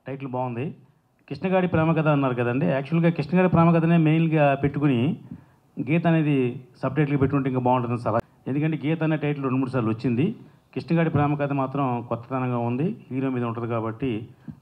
title బాగుంది కృష్ణగాడి ప్రేమ కథ అన్నారు కదండి యాక్చువల్గా కృష్ణగాడి ప్రేమ కథనే మెయిన్గా పెట్టుకుని గీత అనేది సబ్ టైటిల్గా పెట్టుకుంటే ఇంకా బాగుంటుందని సలహా ఎందుకంటే గీత అనే టైటిల్ రెండు మూడు సార్లు వచ్చింది కృష్ణగాడి ప్రేమ కథ మాత్రం కొత్తతనంగా ఉంది హీరో మీద ఉంటుంది కాబట్టి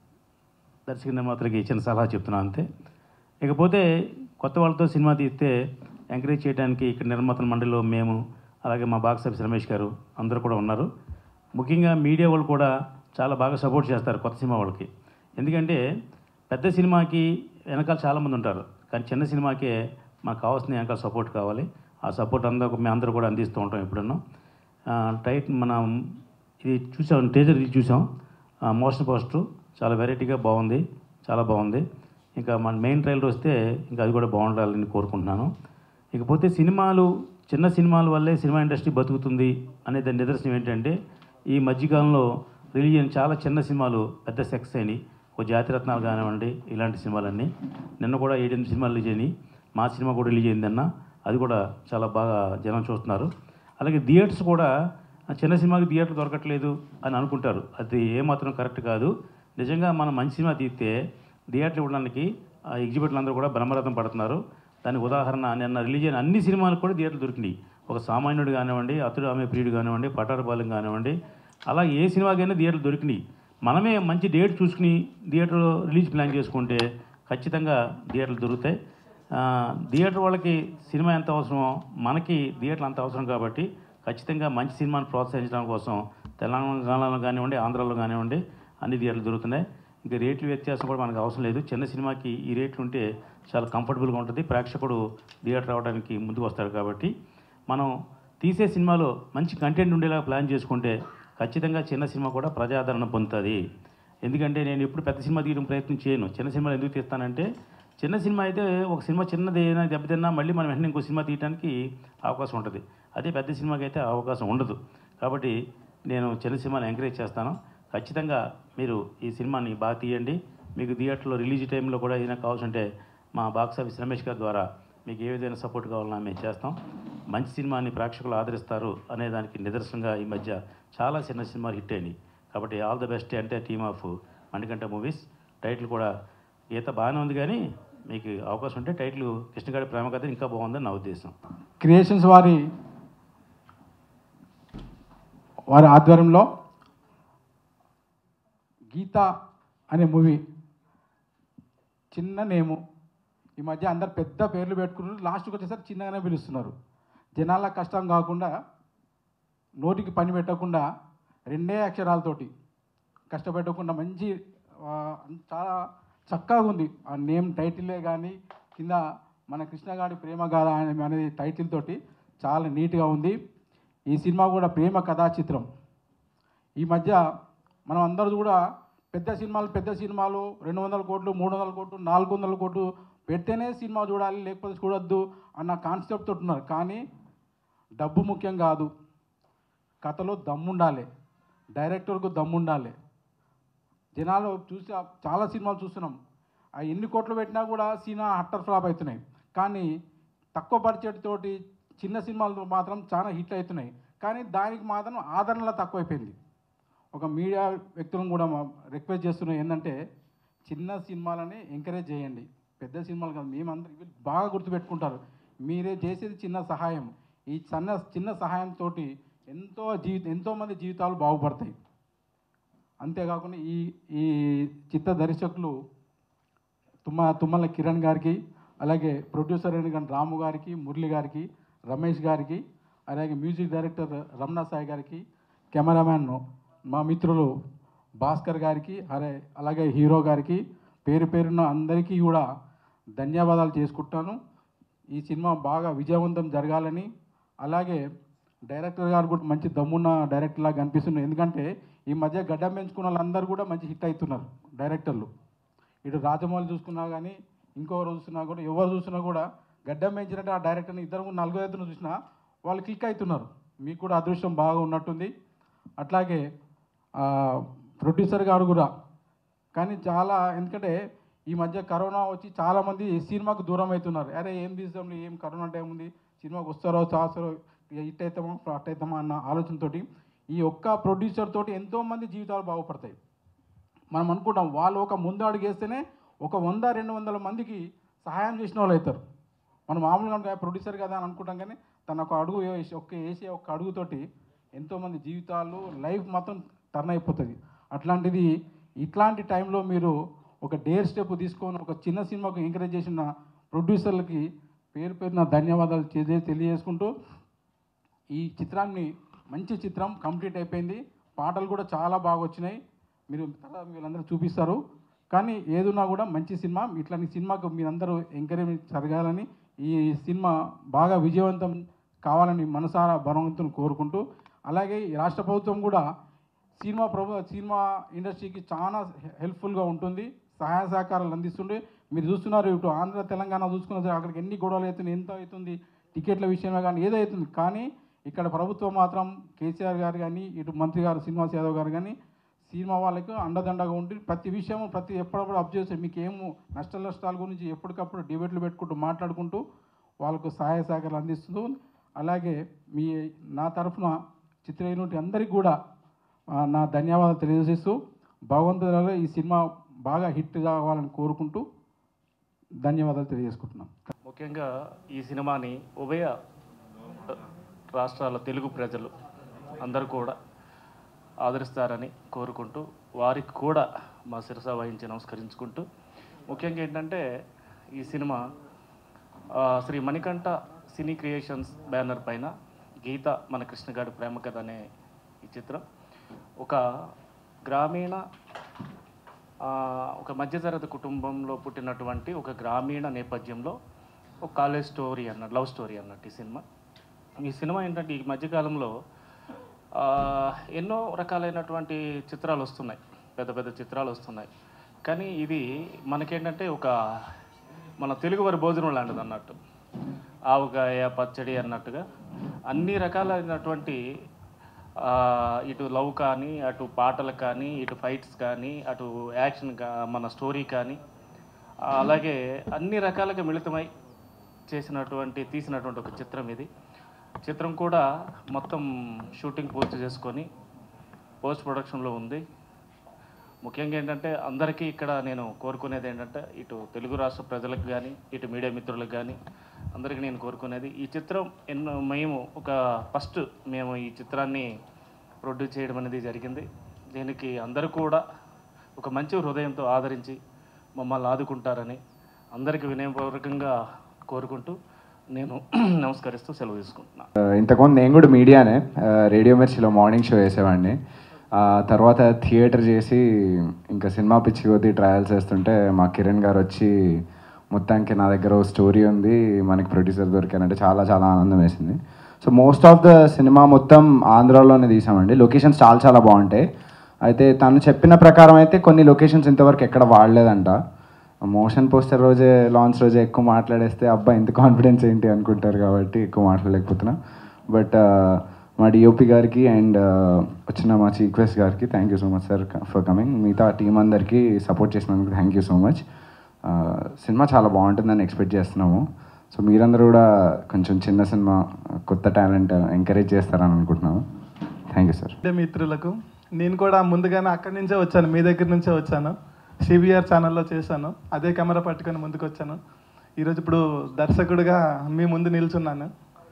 దర్శక నిర్మాతలకి ఇచ్చిన సలహా చెప్తున్నాను అంతే ఇకపోతే కొత్త వాళ్ళతో సినిమా తీస్తే ఎంకరేజ్ చేయడానికి ఇక్కడ నిర్మాతల మండలిలో మేము అలాగే మా బాక్స్ ఆఫీస్ రమేష్ గారు అందరూ కూడా ఉన్నారు ముఖ్యంగా మీడియా వాళ్ళు కూడా చాలా బాగా సపోర్ట్ చేస్తారు కొత్త సినిమా వాళ్ళకి ఎందుకంటే పెద్ద సినిమాకి వెనకాల చాలామంది ఉంటారు కానీ చిన్న సినిమాకే మాకు కావాల్సిన వెనకాల సపోర్ట్ కావాలి ఆ సపోర్ట్ అందరూ మేము అందరూ కూడా అందిస్తూ ఉంటాం ఎప్పుడన్నా ఆ, టైట్ మనం ఇది చూసాం టేజర్ ఇది చూసాం మోషన్ పోస్టర్ చాలా వెరైటీగా బాగుంది చాలా బాగుంది ఇంకా మన మెయిన్ ట్రైలర్ వస్తే ఇంకా అది కూడా బాగుండాలని కోరుకుంటున్నాను ఇకపోతే సినిమాలు చిన్న సినిమాల వల్లే సినిమా ఇండస్ట్రీ బతుకుతుంది అనే దాని నిదర్శనం ఏంటంటే ఈ మధ్యకాలంలో రిలీజ్ అయిన చాలా చిన్న సినిమాలు పెద్ద సక్సెస్ అయినాయి ఒక జాతిరత్నాలు కానివ్వండి ఇలాంటి సినిమాలన్నీ నిన్న కూడా ఏడెనిమిది సినిమాలు రిలీజ్ అయినాయి మా సినిమా కూడా రిలీజ్ అయిందన్న అది కూడా చాలా బాగా జనం చూస్తున్నారు అలాగే థియేటర్స్ కూడా ఆ చిన్న సినిమాకి థియేటర్ దొరకట్లేదు అని అనుకుంటారు అది ఏమాత్రం కరెక్ట్ కాదు నిజంగా మనం మంచి సినిమా తీస్తే థియేటర్ ఇవ్వడానికి ఆ ఎగ్జిబిట్లు అందరూ కూడా బ్రహ్మరథం పడుతున్నారు దానికి ఉదాహరణ నిన్న రిలీజ్ అయిన అన్ని సినిమాలు కూడా థియేటర్లు దొరికినాయి ఒక సామాన్యుడు కానివ్వండి అతడు ఆమె ప్రియుడు కానివ్వండి పటారపాలెం కానివ్వండి అలా ఏ సినిమాకైనా థియేటర్లు దొరికినాయి మనమే మంచి డేట్ చూసుకుని థియేటర్ రిలీజ్ ప్లాన్ చేసుకుంటే ఖచ్చితంగా థియేటర్లు దొరుకుతాయి ఆ, థియేటర్ వాళ్ళకి సినిమా ఎంత అవసరమో మనకి థియేటర్లు అంత అవసరం కాబట్టి ఖచ్చితంగా మంచి సినిమాని ప్రోత్సహించడం కోసం తెలంగాణలో కానివ్వండి ఆంధ్రాలో కానివ్వండి అన్ని థియేటర్లు దొరుకుతున్నాయి ఇంకా రేట్లు వ్యత్యాసం కూడా మనకు అవసరం లేదు చిన్న సినిమాకి ఈ రేట్లు ఉంటే చాలా కంఫర్టబుల్గా ఉంటుంది ప్రేక్షకుడు థియేటర్ రావడానికి ముందుకు వస్తాడు కాబట్టి మనం తీసే సినిమాలో మంచి కంటెంట్ ఉండేలా ప్లాన్ చేసుకుంటే ఖచ్చితంగా చిన్న సినిమా కూడా ప్రజాదరణ పొందుతుంది ఎందుకంటే నేను ఎప్పుడు పెద్ద సినిమా తీయడం ప్రయత్నం చేయను చిన్న సినిమాలు ఎందుకు తీస్తానంటే చిన్న సినిమా అయితే ఒక సినిమా చిన్నది ఏదైనా దెబ్బతిన్నా మళ్ళీ మనం వెంటనే ఇంకో సినిమా తీయడానికి అవకాశం ఉంటుంది అదే పెద్ద సినిమాకి అయితే ఆ అవకాశం ఉండదు కాబట్టి నేను చిన్న సినిమాని ఎంకరేజ్ చేస్తాను ఖచ్చితంగా మీరు ఈ సినిమాని బాగా తీయండి మీకు థియేటర్లో రిలీజ్ టైంలో కూడా ఏదైనా కావాల్సి ఉంటే మా బాక్స్ ఆఫీస్ రమేష్ గారి ద్వారా మీకు ఏ విధమైన సపోర్ట్ కావాలన్నా మేము చేస్తాం మంచి సినిమాని ప్రేక్షకులు ఆదరిస్తారు అనే దానికి నిదర్శనంగా ఈ మధ్య చాలా చిన్న సినిమాలు హిట్ అయినాయి కాబట్టి ఆల్ ద బెస్ట్ అంటే team of Manikanta movies title కూడా గీత బాగానే ఉంది కానీ మీకు అవకాశం ఉంటే టైటిల్ కృష్ణగాడి ప్రేమ కథ ఇంకా బాగుందని నా ఉద్దేశం క్రియేషన్స్ వారి వారి ఆధ్వర్యంలో గీత అనే మూవీ చిన్న నేము ఈ మధ్య అందరు పెద్ద పేర్లు పెట్టుకున్నారు లాస్ట్కి వచ్చేసరికి చిన్నగానే పిలుస్తున్నారు జనాల కష్టం కాకుండా నోటికి పని పెట్టకుండా రెండే అక్షరాలతోటి కష్టపెట్టకుండా మంచి ఆ, చాలా చక్కగా ఉంది ఆ నేమ్ టైటిలే కానీ కింద మన కృష్ణగాడి ప్రేమ గాథ అనే- అనేది టైటిల్ తోటి చాలా నీట్గా ఉంది ఈ సినిమా కూడా ప్రేమ కథా చిత్రం ఈ మధ్య మనం అందరూ కూడా పెద్ద సినిమాలు పెద్ద సినిమాలు రెండు వందల కోట్లు మూడు వందల కోట్లు నాలుగు వందల కోట్లు పెడితేనే సినిమా చూడాలి లేకపోతే చూడొద్దు అన్న కాన్సెప్ట్ తోటి ఉన్నారు కానీ డబ్బు ముఖ్యం కాదు కథలో దమ్ముండాలి డైరెక్టర్కు దమ్ముండాలి జనాలు చూసి చాలా సినిమాలు చూస్తున్నాం ఆ ఎన్ని కోట్లు పెట్టినా కూడా సినిమా హట్టర్ ఫ్లాప్ అవుతున్నాయి కానీ తక్కువ బడ్జెట్ తోటి చిన్న సినిమాలు మాత్రం చాలా హిట్ అవుతున్నాయి కానీ దానికి మాత్రం ఆదరణ తక్కువైపోయింది ఒక మీడియా వ్యక్తులను కూడా మా- రిక్వెస్ట్ చేస్తున్నాం ఏంటంటే చిన్న సినిమాలని ఎంకరేజ్ చేయండి పెద్ద సినిమాలు కాదు మేమందరం వీళ్ళు బాగా గుర్తుపెట్టుకుంటారు మీరే చేసేది చిన్న సహాయం ఈ చిన్న చిన్న సహాయంతో ఎంతో జీవిత ఎంతోమంది జీవితాలు బాగుపడతాయి అంతేకాకుండా ఈ ఈ చిత్ర దర్శకులు తుమ్మ తుమ్మల కిరణ్ గారికి అలాగే ప్రొడ్యూసర్ అయిన రాము గారికి మురళి గారికి రమేష్ గారికి అలాగే మ్యూజిక్ డైరెక్టర్ రమణ సాయి గారికి కెమెరామ్యాన్ మా మిత్రులు భాస్కర్ గారికి అరే అలాగే హీరో గారికి పేరు పేరున్న అందరికీ కూడా ధన్యవాదాలు చేసుకుంటాను ఈ సినిమా బాగా విజయవంతం జరగాలని అలాగే డైరెక్టర్ గారు కూడా మంచి దమ్మున్న డైరెక్టర్ లాగా కనిపిస్తున్నారు ఎందుకంటే ఈ మధ్య గడ్డం పెంచుకున్న వాళ్ళందరూ కూడా మంచి హిట్ అవుతున్నారు డైరెక్టర్లు ఇటు రాజమౌళి చూసుకున్నా కానీ ఇంకొకరు చూసినా కూడా ఎవరు చూసినా కూడా గడ్డం పెంచినట్టు ఆ డైరెక్టర్ని ఇద్దరు నలుగురు ఐదును చూసినా వాళ్ళు క్లిక్ అవుతున్నారు మీకు కూడా అదృష్టం బాగా ఉన్నట్టుంది అట్లాగే ఆ, ప్రొడ్యూసర్ గారు కూడా కానీ చాలా ఎందుకంటే ఈ మధ్య కరోనా వచ్చి చాలామంది సినిమాకు దూరం అవుతున్నారు అరే ఏం తీస్తాం ఏం కరోనా టైం ఉంది సినిమాకి వస్తారో చాస్తారో ఇక ఇట్ అవుతామా అట్ అవుతామా అన్న ఆలోచనతోటి ఈ ఒక్క ప్రొడ్యూసర్ తోటి ఎంతోమంది జీవితాలు బాగుపడతాయి మనం అనుకుంటాం వాళ్ళు ఒక ముందు అడుగు వేస్తేనే ఒక వంద రెండు వందల మందికి సహాయం చేసిన వాళ్ళు అవుతారు మనం మామూలుగా అనుకో, ప్రొడ్యూసర్ కదా అని అనుకుంటాం కానీ తన ఒక అడుగు వేసి ఒక్క వేసే ఒక అడుగుతోటి ఎంతోమంది జీవితాలు లైఫ్ మొత్తం టర్న్ అయిపోతుంది అట్లాంటిది ఇట్లాంటి టైంలో మీరు ఒక డేర్ స్టెప్ తీసుకొని ఒక చిన్న సినిమాకు ఎంకరేజ్ చేసిన ప్రొడ్యూసర్లకి పేరు పేరున ధన్యవాదాలు తెలియ- తెలియజేసుకుంటూ ఈ చిత్రాన్ని మంచి చిత్రం కంప్లీట్ అయిపోయింది పాటలు కూడా చాలా బాగా వచ్చినాయి మీరు తర్వాత వీళ్ళందరూ చూపిస్తారు కానీ ఏదున్నా కూడా మంచి సినిమా ఇట్లాంటి సినిమాకు మీరందరూ ఎంకరేజ్ జరగాలని ఈ సినిమా బాగా విజయవంతం కావాలని మనసారా భగవంతుని కోరుకుంటూ అలాగే ఈ రాష్ట్ర ప్రభుత్వం కూడా సినిమా ప్రభు సినిమా ఇండస్ట్రీకి చాలా హెల్ప్ఫుల్గా ఉంటుంది సహాయ సహకారాలు అందిస్తుండే మీరు చూస్తున్నారు ఇటు ఆంధ్ర తెలంగాణ చూసుకున్న సరే అక్కడికి ఎన్ని గొడవలు అవుతుంది ఎంత అవుతుంది టికెట్ల విషయమే కానీ ఏదో అవుతుంది కానీ ఇక్కడ ప్రభుత్వం మాత్రం కేసీఆర్ గారు కానీ ఇటు మంత్రి గారు శ్రీనివాస్ యాదవ్ గారు కానీ సినిమా వాళ్ళకి అండదండగా ఉండి ప్రతి విషయం ప్రతి ఎప్పుడప్పుడు అప్ చేస్తే మీకు ఏమో నష్ట నష్టాల గురించి ఎప్పటికప్పుడు డిబేట్లు పెట్టుకుంటూ మాట్లాడుకుంటూ వాళ్ళకు సహాయ సహకారాలు అందిస్తూ అలాగే మీ నా తరఫున చిత్రయూనిట్ అందరికీ కూడా ఆ, నా ధన్యవాదాలు తెలియజేస్తూ భగవంతులలో ఈ సినిమా బాగా హిట్ కావాలని కోరుకుంటూ ధన్యవాదాలు తెలియజేసుకుంటున్నాం ముఖ్యంగా ఈ సినిమాని ఉభయ రాష్ట్రాల తెలుగు ప్రజలు అందరూ కూడా ఆదరిస్తారని కోరుకుంటూ వారికి కూడా మా శిరస వహించి నమస్కరించుకుంటూ ముఖ్యంగా ఏంటంటే ఈ సినిమా ఆ, Shri Manikanta cine creations banner పైన గీత మన కృష్ణగాడి ప్రేమ కథ అనే ఈ చిత్రం ఒక గ్రామీణ ఆ, ఒక మధ్యతరగతి కుటుంబంలో పుట్టినటువంటి ఒక గ్రామీణ నేపథ్యంలో ఒక కాలేజ్ స్టోరీ అన్నట్టు లవ్ స్టోరీ అన్నట్టు ఈ సినిమా ఈ సినిమా ఏంటంటే ఈ మధ్యకాలంలో ఆ, ఎన్నో రకాలైనటువంటి చిత్రాలు వస్తున్నాయి పెద్ద పెద్ద చిత్రాలు వస్తున్నాయి కానీ ఇది మనకేంటంటే ఒక మన తెలుగువారి భోజనం లాంటిది అన్నట్టు ఆవకాయ పచ్చడి అన్నట్టుగా అన్ని రకాలైనటువంటి ఆ, ఇటు లవ్ కానీ అటు పాటలు కానీ ఇటు ఫైట్స్ కానీ అటు యాక్షన్ కా మన స్టోరీ కానీ ఆ, అలాగే అన్ని రకాలుగా మిళితమై చేసినటువంటి తీసినటువంటి ఒక చిత్రం ఇది చిత్రం కూడా మొత్తం షూటింగ్ పూర్తి చేసుకొని పోస్ట్ ప్రొడక్షన్లో ఉంది ముఖ్యంగా ఏంటంటే అందరికీ ఇక్కడ నేను కోరుకునేది ఏంటంటే ఇటు తెలుగు రాష్ట్ర ప్రజలకు కానీ ఇటు మీడియా మిత్రులకు కానీ అందరికీ నేను కోరుకునేది ఈ చిత్రం ఎన్నో మేము ఒక ఫస్ట్ మేము ఈ చిత్రాన్ని ప్రొడ్యూస్ చేయడం అనేది జరిగింది దీనికి అందరూ కూడా ఒక మంచి హృదయంతో ఆదరించి మమ్మల్ని ఆదుకుంటారని అందరికీ వినయపూర్వకంగా కోరుకుంటూ నేను నమస్కరిస్తూ సెలవు తీసుకుంటున్నాను ఆ, ఇంతకుముందు నేను కూడా మీడియానే ఆ, రేడియో మిర్చిలో మార్నింగ్ షో వేసేవాడిని ఆ తర్వాత థియేటర్ చేసి ఇంకా సినిమా పిచ్చి కొద్దీ ట్రయల్స్ వేస్తుంటే మా కిరణ్ గారు వచ్చి మొత్తానికి నా దగ్గర ఓ స్టోరీ ఉంది మనకి ప్రొడ్యూసర్ దొరికానంటే చాలా చాలా ఆనందం వేసింది so most of the cinema మొత్తం ఆంధ్రాలోనే తీసామండి లొకేషన్స్ చాలా చాలా బాగుంటాయి అయితే తను చెప్పిన ప్రకారం అయితే కొన్ని లొకేషన్స్ ఇంతవరకు ఎక్కడ వాడలేదంట మోషన్ పోస్టర్ రోజే లాంచ్ రోజే ఎక్కువ మాట్లాడేస్తే అబ్బా ఇంత కాన్ఫిడెన్స్ ఏంటి అనుకుంటారు కాబట్టి ఎక్కువ మాట్లాడలేకపోతున్నా బట్ మా డిఓపి గారికి అండ్ వచ్చిన మా చీక్వెస్ట్ గారికి thank you so much sir for coming మిగతా టీం అందరికీ సపోర్ట్ చేసినందుకు thank you so much cinema చాలా బాగుంటుందని ఎక్స్పెక్ట్ చేస్తున్నాము సో మీరందరూ కూడా కొంచెం చిన్న సినిమా కొత్త టాలెంట్ ఎంకరేజ్ చేస్తారని అనుకుంటున్నాము థ్యాంక్ యూ సార్ అంటే మిత్రులకు నేను కూడా ముందుగానే అక్కడి నుంచే వచ్చాను మీ దగ్గర నుంచే వచ్చాను సిబిఆర్ ఛానల్లో చేశాను అదే కెమెరా పట్టుకొని ముందుకు వచ్చాను ఈరోజు ఇప్పుడు దర్శకుడిగా మీ ముందు నిల్చున్నాను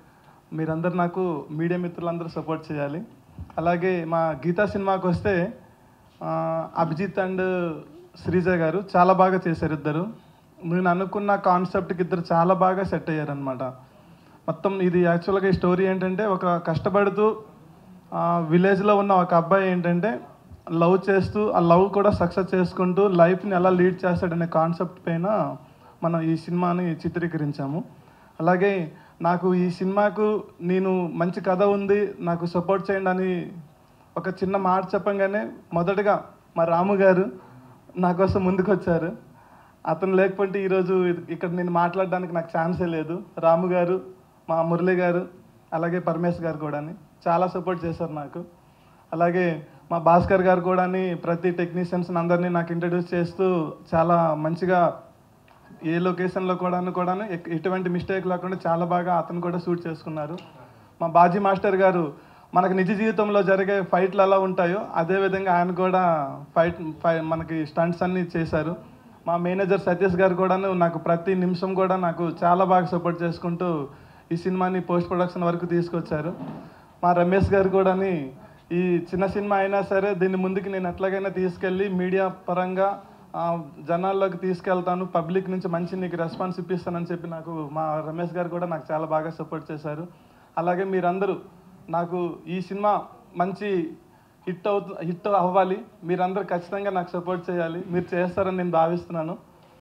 మీరందరూ నాకు మీడియా మిత్రులందరూ సపోర్ట్ చేయాలి అలాగే మా గీతా సినిమాకి వస్తే ఆ, అభిజిత్ అండ్ శ్రీజ గారు చాలా బాగా చేశారు ఇద్దరు నేను అనుకున్న కాన్సెప్ట్కి ఇద్దరు చాలా బాగా సెట్ అయ్యారనమాట మొత్తం ఇది యాక్చువల్గా ఈ స్టోరీ ఏంటంటే ఒక కష్టపడుతూ ఆ, విలేజ్లో ఉన్న ఒక అబ్బాయి ఏంటంటే లవ్ చేస్తూ ఆ లవ్ కూడా సక్సెస్ చేసుకుంటూ లైఫ్ని ఎలా లీడ్ చేస్తాడనే కాన్సెప్ట్ పైన మనం ఈ సినిమాని చిత్రీకరించాము అలాగే నాకు ఈ సినిమాకు నేను మంచి కథ ఉంది నాకు సపోర్ట్ చేయండి అని ఒక చిన్న మాట చెప్పంగానే మొదటగా మా రాము గారు నా కోసం ముందుకు వచ్చారు అతను లేకపోతే ఈరోజు ఇ- ఇక్కడ నేను మాట్లాడడానికి నాకు ఛాన్సే లేదు రాము గారు మా మురళి గారు అలాగే పరమేశ్ గారు కూడా చాలా సపోర్ట్ చేశారు నాకు అలాగే మా భాస్కర్ గారు కూడా ప్రతి టెక్నీషియన్స్ అందరినీ నాకు ఇంట్రడ్యూస్ చేస్తూ చాలా మంచిగా ఏ లొకేషన్లో కూడా కూడా ఎటువంటి మిస్టేక్ లేకుండా చాలా బాగా అతను కూడా షూట్ చేసుకున్నారు మా బాజీ మాస్టర్ గారు మనకు నిజ జీవితంలో జరిగే ఫైట్లు ఎలా ఉంటాయో అదేవిధంగా ఆయన కూడా ఫైట్ ఫై మనకి స్టంట్స్ అన్నీ చేశారు మా మేనేజర్ సతీష్ గారు కూడాను నాకు ప్రతి నిమిషం కూడా నాకు చాలా బాగా సపోర్ట్ చేసుకుంటూ ఈ సినిమాని పోస్ట్ ప్రొడక్షన్ వరకు తీసుకొచ్చారు మా రమేష్ గారు కూడాని ఈ చిన్న సినిమా అయినా సరే దీన్ని ముందుకు నేను ఎట్లాగైనా తీసుకెళ్ళి మీడియా పరంగా ఆ, జనాల్లోకి తీసుకెళ్తాను పబ్లిక్ నుంచి మంచి నీకు రెస్పాన్స్ ఇప్పిస్తానని చెప్పి నాకు మా రమేష్ గారు కూడా నాకు చాలా బాగా సపోర్ట్ చేశారు అలాగే మీరందరూ నాకు ఈ సినిమా మంచి హిట్ అవుతు హిట్ అవ్వాలి మీరందరూ ఖచ్చితంగా నాకు సపోర్ట్ చేయాలి మీరు చేస్తారని నేను భావిస్తున్నాను